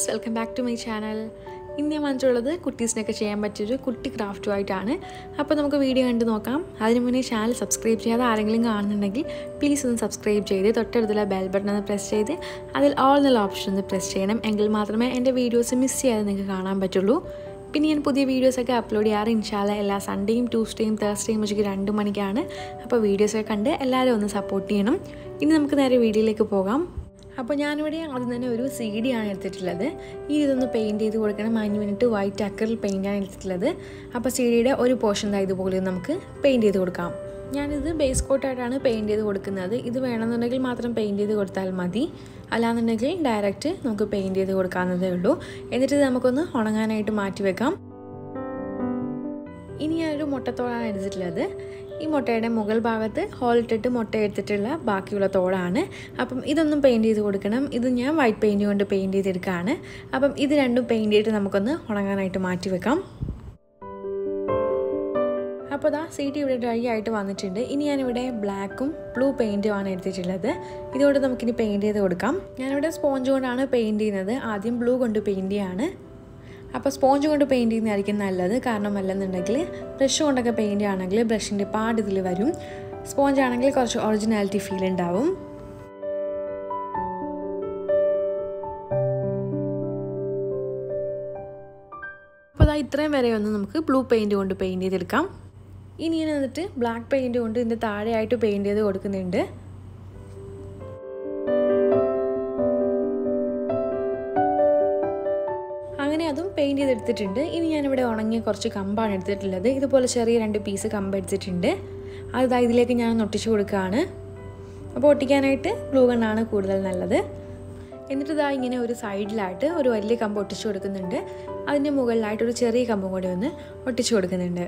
welcome back to my channel ഇന്ന് ഞാൻ വന്നിട്ടുള്ളത് കുട്ടീസിനൊക്കെ ചെയ്യാൻ പറ്റിയൊരു കുട്ടി ക്രാഫ്റ്റുമായിട്ടാണ് അപ്പോൾ നമുക്ക് വീഡിയോ കണ്ട് നോക്കാം അതിന് മുന്നേ ചാനൽ സബ്സ്ക്രൈബ് ചെയ്യാതെ ആരെങ്കിലും കാണുന്നുണ്ടെങ്കിൽ പ്ലീസ് ഒന്ന് സബ്സ്ക്രൈബ് ചെയ്ത് തൊട്ടടുത്തുള്ള ബെൽ ബട്ടൺ ഒന്ന് പ്രസ് ചെയ്ത് അതിൽ ഓൾ എന്നുള്ള ഓപ്ഷൻ ഒന്ന് പ്രസ് ചെയ്യണം എങ്കിൽ മാത്രമേ എൻ്റെ വീഡിയോസ് മിസ് ചെയ്യാതെ നിങ്ങൾക്ക് കാണാൻ പറ്റുള്ളൂ പിന്നെ ഞാൻ പുതിയ വീഡിയോസൊക്കെ അപ്ലോഡ് ചെയ്യാറ് ഇൻഷാല്ല എല്ലാ സൺഡേയും ട്യൂസ്ഡേയും തേഴ്സ്ഡേയും ഉച്ചയ്ക്ക് രണ്ട് മണിക്കാണ് അപ്പോൾ വീഡിയോസൊക്കെ കണ്ട് എല്ലാവരും ഒന്ന് സപ്പോർട്ട് ചെയ്യണം ഇനി നമുക്ക് നേരെ വീഡിയോയിലേക്ക് പോകാം അപ്പോൾ ഞാനിവിടെ ആദ്യം തന്നെ ഒരു സി ഡി ആണ് എടുത്തിട്ടുള്ളത് ഈ ഇതൊന്ന് പെയിൻറ്റ് ചെയ്ത് കൊടുക്കണം അതിന് വേണ്ടിയിട്ട് വൈറ്റ് അക്കറിൽ പെയിൻ്റാണ് എടുത്തിട്ടുള്ളത് അപ്പോൾ സി ഡിയുടെ ഒരു പോർഷൻ ഇതുപോലെ നമുക്ക് പെയിൻറ്റ് ചെയ്ത് കൊടുക്കാം ഞാനിത് ബേസ് കോട്ടായിട്ടാണ് പെയിൻറ്റ് ചെയ്ത് കൊടുക്കുന്നത് ഇത് വേണമെന്നുണ്ടെങ്കിൽ മാത്രം പെയിൻറ്റ് ചെയ്ത് കൊടുത്താൽ മതി അല്ലാന്നുണ്ടെങ്കിൽ ഡയറക്റ്റ് നമുക്ക് പെയിൻറ്റ് ചെയ്ത് കൊടുക്കാവുന്നതേ ഉള്ളൂ എന്നിട്ട് ഇത് നമുക്കൊന്ന് ഉണങ്ങാനായിട്ട് മാറ്റി വെക്കാം ഇനി ഞാനൊരു മുട്ടത്തോടാണ് എടുത്തിട്ടുള്ളത് ഈ മുട്ടയുടെ മുകൾ ഭാഗത്ത് ഹോളിട്ടിട്ട് മുട്ട എടുത്തിട്ടുള്ള ബാക്കിയുള്ള തോടാണ് അപ്പം ഇതൊന്നും പെയിൻറ്റ് ചെയ്ത് കൊടുക്കണം ഇത് ഞാൻ വൈറ്റ് പെയിൻറ്റ് കൊണ്ട് പെയിൻറ്റ് ചെയ്തെടുക്കുകയാണ് അപ്പം ഇത് രണ്ടും പെയിൻറ്റ് ചെയ്തിട്ട് നമുക്കൊന്ന് ഉണങ്ങാനായിട്ട് മാറ്റി വെക്കാം അപ്പോൾ ദാ സീറ്റ് ഇവിടെ ഡ്രൈ ആയിട്ട് വന്നിട്ടുണ്ട് ഇനി ഞാനിവിടെ ബ്ലാക്കും ബ്ലൂ പെയിൻറ്റുമാണ് എടുത്തിട്ടുള്ളത് ഇതുകൊണ്ട് നമുക്കിനി പെയിൻറ്റ് ചെയ്ത് കൊടുക്കാം ഞാനിവിടെ സ്പോഞ്ച് കൊണ്ടാണ് പെയിൻറ്റ് ചെയ്യുന്നത് ആദ്യം ബ്ലൂ കൊണ്ട് പെയിൻറ്റ് ചെയ്യാണ് അപ്പോൾ സ്പോഞ്ച് കൊണ്ട് പെയിൻറ്റ് ചെയ്യുന്നതായിരിക്കും നല്ലത് കാരണം അല്ലെന്നുണ്ടെങ്കിൽ ബ്രഷ് കൊണ്ടൊക്കെ പെയിൻറ്റ് ആണെങ്കിൽ ബ്രഷിൻ്റെ പാട് ഇതിൽ വരും സ്പോഞ്ച് ആണെങ്കിൽ കുറച്ച് ഒറിജിനാലിറ്റി ഫീൽ ഉണ്ടാവും അപ്പോൾ അതാ ഇത്രയും വരെ ഒന്ന് നമുക്ക് ബ്ലൂ പെയിൻറ്റ് കൊണ്ട് പെയിൻറ്റ് ചെയ്തെടുക്കാം ഇനി ഞാൻ എന്നിട്ട് ബ്ലാക്ക് പെയിൻറ്റ് കൊണ്ട് ഇതിൻ്റെ താഴെയായിട്ട് പെയിൻറ്റ് ചെയ്ത് കൊടുക്കുന്നുണ്ട് അങ്ങനെ അതും പെയിൻറ്റ് ചെയ്തെടുത്തിട്ടുണ്ട് ഇനി ഞാനിവിടെ ഉണങ്ങിയ കുറച്ച് കമ്പാണ് എടുത്തിട്ടുള്ളത് ഇതുപോലെ ചെറിയ രണ്ട് പീസ് കമ്പ് എടുത്തിട്ടുണ്ട് അത് ഇതിലേക്ക് ഞാൻ ഒട്ടിച്ചു കൊടുക്കുകയാണ് അപ്പോൾ ഒട്ടിക്കാനായിട്ട് ഗ്ലൂ ഗണ്ണാണ് കൂടുതൽ നല്ലത് എന്നിട്ട് ഇതാ ഇങ്ങനെ ഒരു സൈഡിലായിട്ട് ഒരു വലിയ കമ്പ് ഒട്ടിച്ചു കൊടുക്കുന്നുണ്ട് അതിൻ്റെ മുകളിലായിട്ട് ഒരു ചെറിയ കമ്പും കൂടി ഒന്ന് ഒട്ടിച്ചു കൊടുക്കുന്നുണ്ട്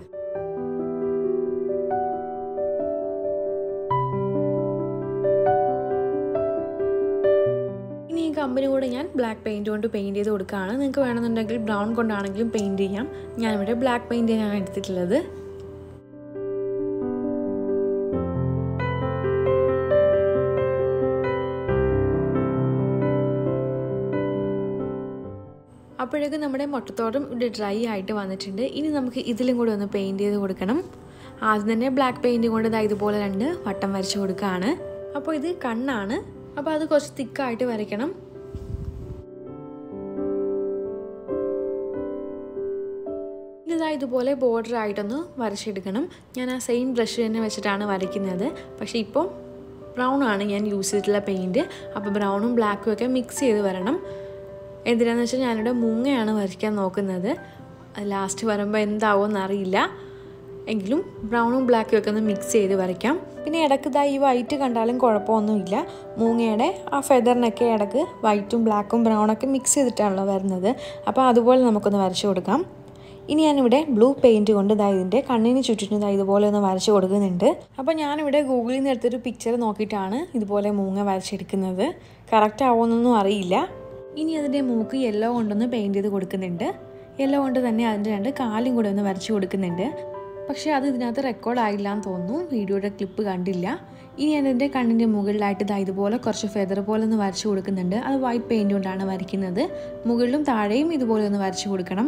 ഇനി ഈ കമ്പിന് കൂടെ ഞാൻ ബ്ലാക്ക് പെയിൻറ് കൊണ്ട് പെയിൻറ് ചെയ്ത് കൊടുക്കുകയാണ് നിങ്ങൾക്ക് വേണമെന്നുണ്ടെങ്കിൽ ബ്രൗൺ കൊണ്ടാണെങ്കിലും പെയിൻറ് ചെയ്യാം ഞാനിവിടെ ബ്ലാക്ക് പെയിൻറ് ചെയ്യാനാണ് എടുത്തിട്ടുള്ളത് അപ്പോഴേക്കും നമ്മുടെ മുട്ടത്തോടും ഇവിടെ ഡ്രൈ ആയിട്ട് വന്നിട്ടുണ്ട് ഇനി നമുക്ക് ഇതിലും കൂടെ ഒന്ന് പെയിൻറ് ചെയ്ത് കൊടുക്കണം ആദ്യം തന്നെ ബ്ലാക്ക് പെയിൻറ് കൊണ്ട് ഇതാ ഇതുപോലെ രണ്ട് വട്ടം വരച്ച് കൊടുക്കുകയാണ് അപ്പോൾ ഇത് കണ്ണാണ് അപ്പോൾ അത് കുറച്ച് തിക്കായിട്ട് വരയ്ക്കണം ഇതാ ഇതുപോലെ ബോർഡർ ആയിട്ടൊന്ന് വരച്ചെടുക്കണം ഞാൻ ആ സെയിം ബ്രഷ് തന്നെ വെച്ചിട്ടാണ് വരയ്ക്കുന്നത് പക്ഷേ ഇപ്പോൾ ബ്രൗൺ ആണ് ഞാൻ യൂസ് ചെയ്തിട്ടുള്ള പെയിൻറ്റ് അപ്പോൾ ബ്രൗണും ബ്ലാക്കും ഒക്കെ മിക്സ് ചെയ്ത് വരണം എന്തിനാന്ന് വെച്ചാൽ ഞാനിവിടെ മുങ്ങയാണ് വരയ്ക്കാൻ നോക്കുന്നത് ലാസ്റ്റ് വരുമ്പോൾ എന്താവുമെന്ന് അറിയില്ല എങ്കിലും ബ്രൗണും ബ്ലാക്കും ഒക്കെ ഒന്ന് മിക്സ് ചെയ്ത് വരയ്ക്കാം പിന്നെ ഇടയ്ക്ക് ഇതാ ഈ വൈറ്റ് കണ്ടാലും കുഴപ്പമൊന്നുമില്ല മൂങ്ങയുടെ ആ ഫെദറിനൊക്കെ ഇടയ്ക്ക് വൈറ്റും ബ്ലാക്കും ബ്രൗണൊക്കെ മിക്സ് ചെയ്തിട്ടാണല്ലോ വരുന്നത് അപ്പോൾ അതുപോലെ നമുക്കൊന്ന് വരച്ചു കൊടുക്കാം ഇനി ഞാനിവിടെ ബ്ലൂ പെയിൻറ്റ് കൊണ്ട് ഇതാ ഇതിൻ്റെ കണ്ണിന് ചുറ്റിനും ഇതാ ഇതുപോലെ ഒന്ന് വരച്ച് കൊടുക്കുന്നുണ്ട് അപ്പോൾ ഞാനിവിടെ ഗൂഗിളിൽ നിന്ന് എടുത്തൊരു പിക്ചർ നോക്കിയിട്ടാണ് ഇതുപോലെ മൂങ്ങ വരച്ചെടുക്കുന്നത് കറക്റ്റ് ആവുമെന്നൊന്നും അറിയില്ല ഇനി അതിൻ്റെ മൂക്ക് യെല്ലോ കൊണ്ടൊന്ന് പെയിൻറ്റ് ചെയ്ത് കൊടുക്കുന്നുണ്ട് യെല്ലോ കൊണ്ട് തന്നെ അതിൻ്റെ രണ്ട് കാലും കൂടെ ഒന്ന് വരച്ച് കൊടുക്കുന്നുണ്ട് പക്ഷേ അത് ഇതിനകത്ത് റെക്കോർഡ് ആയില്ല എന്ന് തോന്നുന്നു വീഡിയോയുടെ ക്ലിപ്പ് കണ്ടില്ല ഇനി അതിൻ്റെ കണ്ണിൻ്റെ മുകളിലായിട്ട് ഇതാ ഇതുപോലെ കുറച്ച് ഫെദർ പോലെ ഒന്ന് വരച്ച് കൊടുക്കുന്നുണ്ട് അത് വൈറ്റ് പെയിൻറ്റ് കൊണ്ടാണ് വരയ്ക്കുന്നത് മുകളിലും താഴെയും ഇതുപോലെ ഒന്ന് വരച്ച് കൊടുക്കണം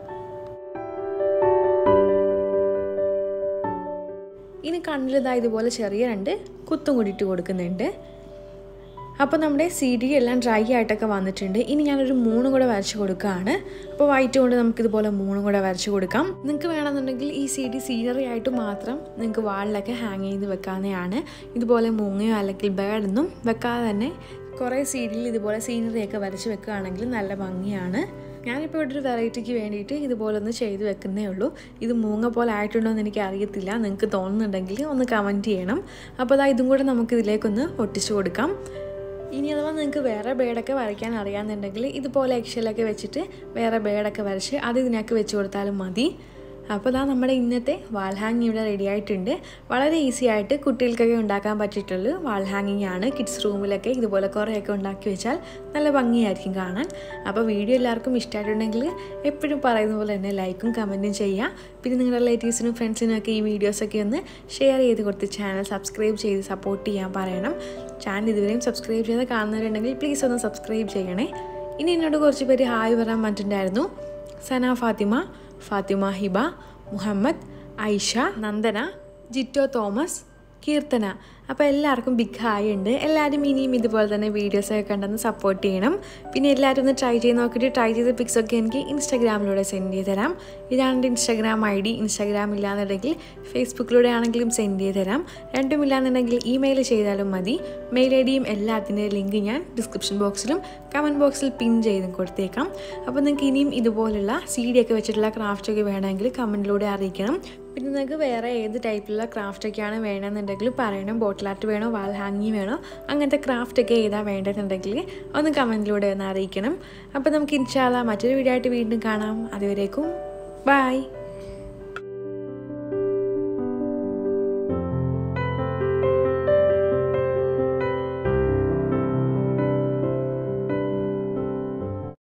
ഇനി കണ്ണിലിതാ ഇതുപോലെ ചെറിയ രണ്ട് കുത്തും കൂടി ഇട്ട് കൊടുക്കുന്നുണ്ട് അപ്പോൾ നമ്മുടെ സി ഡി എല്ലാം ഡ്രൈ ആയിട്ടൊക്കെ വന്നിട്ടുണ്ട് ഇനി ഞാനൊരു മൂന്നും കൂടെ വരച്ച് കൊടുക്കുകയാണ് അപ്പോൾ വൈറ്റ് കൊണ്ട് നമുക്കിതുപോലെ മൂന്നും കൂടെ വരച്ച് കൊടുക്കാം നിങ്ങൾക്ക് വേണമെന്നുണ്ടെങ്കിൽ ഈ സി ഡി സീനറി ആയിട്ട് മാത്രം നിങ്ങൾക്ക് വാളിലൊക്കെ ഹാങ് ചെയ്ത് വെക്കാവുന്നതാണ് ഇതുപോലെ മൂങ്ങയോ അല്ലെങ്കിൽ ബേഡൊന്നും വെക്കാതെ തന്നെ കുറേ സി ഡിയിൽ ഇതുപോലെ സീനറിയൊക്കെ വരച്ച് വെക്കുകയാണെങ്കിൽ നല്ല ഭംഗിയാണ് ഞാനിപ്പോൾ ഇവിടെ ഒരു വെറൈറ്റിക്ക് വേണ്ടിയിട്ട് ഇതുപോലെ ഒന്ന് ചെയ്ത് വെക്കുന്നേ ഉള്ളൂ ഇത് മൂങ്ങ പോലെ ആയിട്ടുണ്ടോ എന്ന് എനിക്ക് അറിയത്തില്ല നിങ്ങൾക്ക് തോന്നുന്നുണ്ടെങ്കിൽ ഒന്ന് കമൻറ്റ് ചെയ്യണം അപ്പോൾ അതാ ഇതും കൂടെ നമുക്ക് ഇതിലേക്കൊന്ന് ഒട്ടിച്ചു കൊടുക്കാം ഇനി അഥവാ നിങ്ങൾക്ക് വേറെ ബേഡൊക്കെ വരയ്ക്കാൻ അറിയാമെന്നുണ്ടെങ്കിൽ ഇതുപോലെ എക്ഷലൊക്കെ വെച്ചിട്ട് വേറെ ബേഡൊക്കെ വരച്ച് അത് ഇതിനൊക്കെ വെച്ച് കൊടുത്താലും മതി അപ്പോൾ ഇതാ നമ്മുടെ ഇന്നത്തെ വാൾ ഹാങ് ഇവിടെ റെഡി ആയിട്ടുണ്ട് വളരെ ഈസി ആയിട്ട് കുട്ടികൾക്കൊക്കെ ഉണ്ടാക്കാൻ പറ്റിയിട്ടുള്ള വാൾ ഹാങ്ങിങ് ആണ് കിഡ്സ് റൂമിലൊക്കെ ഇതുപോലെ കുറേയൊക്കെ ഉണ്ടാക്കി വെച്ചാൽ നല്ല ഭംഗിയായിരിക്കും കാണാൻ അപ്പോൾ വീഡിയോ എല്ലാവർക്കും ഇഷ്ടമായിട്ടുണ്ടെങ്കിൽ എപ്പോഴും പറയുന്ന പോലെ തന്നെ ലൈക്കും കമൻറ്റും ചെയ്യുക പിന്നെ നിങ്ങളുടെ റിലേറ്റീവ്സിനും ഫ്രണ്ട്സിനും ഒക്കെ ഈ വീഡിയോസൊക്കെ ഒന്ന് ഷെയർ ചെയ്ത് കൊടുത്ത് ചാനൽ സബ്സ്ക്രൈബ് ചെയ്ത് സപ്പോർട്ട് ചെയ്യാൻ പറയണം ചാനൽ ഇതുവരെയും സബ്സ്ക്രൈബ് ചെയ്ത് കാണുന്നവരുണ്ടെങ്കിൽ പ്ലീസ് ഒന്ന് സബ്സ്ക്രൈബ് ചെയ്യണേ ഇനി എന്നോട് കുറച്ച് പേര് ഹായ് പറയാൻ പറഞ്ഞിട്ടുണ്ടായിരുന്നു സന ഫാത്തിമ ഫാത്തിമ ഹിബ മുഹമ്മദ് ഐഷ നന്ദന ജിറ്റോ തോമസ് കീർത്തന അപ്പോൾ എല്ലാവർക്കും ബിഗ് ഹായ് ഉണ്ട് എല്ലാവരും ഇനിയും ഇതുപോലെ തന്നെ വീഡിയോസൊക്കെ കണ്ടെന്ന് സപ്പോർട്ട് ചെയ്യണം പിന്നെ എല്ലാവരും ഒന്ന് ട്രൈ ചെയ്ത് നോക്കിയിട്ട് ട്രൈ ചെയ്ത പിക്സൊക്കെ എനിക്ക് ഇൻസ്റ്റാഗ്രാമിലൂടെ സെൻഡ് ചെയ്ത് തരാം ഇതാണ് എൻ്റെ ഇൻസ്റ്റാഗ്രാം ഐ ഡി ഇൻസ്റ്റാഗ്രാം ഇല്ലാന്നുണ്ടെങ്കിൽ ഫേസ്ബുക്കിലൂടെ ആണെങ്കിലും സെൻഡ് ചെയ്ത് തരാം രണ്ടും ഇല്ലാന്നുണ്ടെങ്കിൽ ഇമെയിൽ ചെയ്താലും മതി മെയിൽ ഐ ഡിയും എല്ലാത്തിൻ്റെ ലിങ്ക് ഞാൻ ഡിസ്ക്രിപ്ഷൻ ബോക്സിലും കമൻറ്റ് ബോക്സിൽ പിൻ ചെയ്ത് കൊടുത്തേക്കാം അപ്പോൾ നിങ്ങൾക്ക് ഇനിയും ഇതുപോലുള്ള സി ഡി ഒക്കെ വെച്ചിട്ടുള്ള ക്രാഫ്റ്റൊക്കെ വേണമെങ്കിൽ കമൻറ്റിലൂടെ അറിയിക്കണം പിന്നെ നിങ്ങൾക്ക് വേറെ ഏത് ടൈപ്പിലുള്ള ക്രാഫ്റ്റൊക്കെയാണ് വേണമെന്നുണ്ടെങ്കിൽ പറയണം ബോട്ടിൽ ആർട്ട് വേണോ വാൾ ഹാങ്ങിങ് വേണോ അങ്ങനത്തെ ക്രാഫ്റ്റൊക്കെ ഏതാ വേണ്ടതെന്നുണ്ടെങ്കിൽ ഒന്ന് കമൻറ്റിലൂടെ ഒന്ന് അറിയിക്കണം അപ്പോൾ നമുക്ക് ഇൻഷാല്ല മറ്റൊരു വീഡിയോ ആയിട്ട് വീണ്ടും കാണാം അതുവരേക്കും ബൈ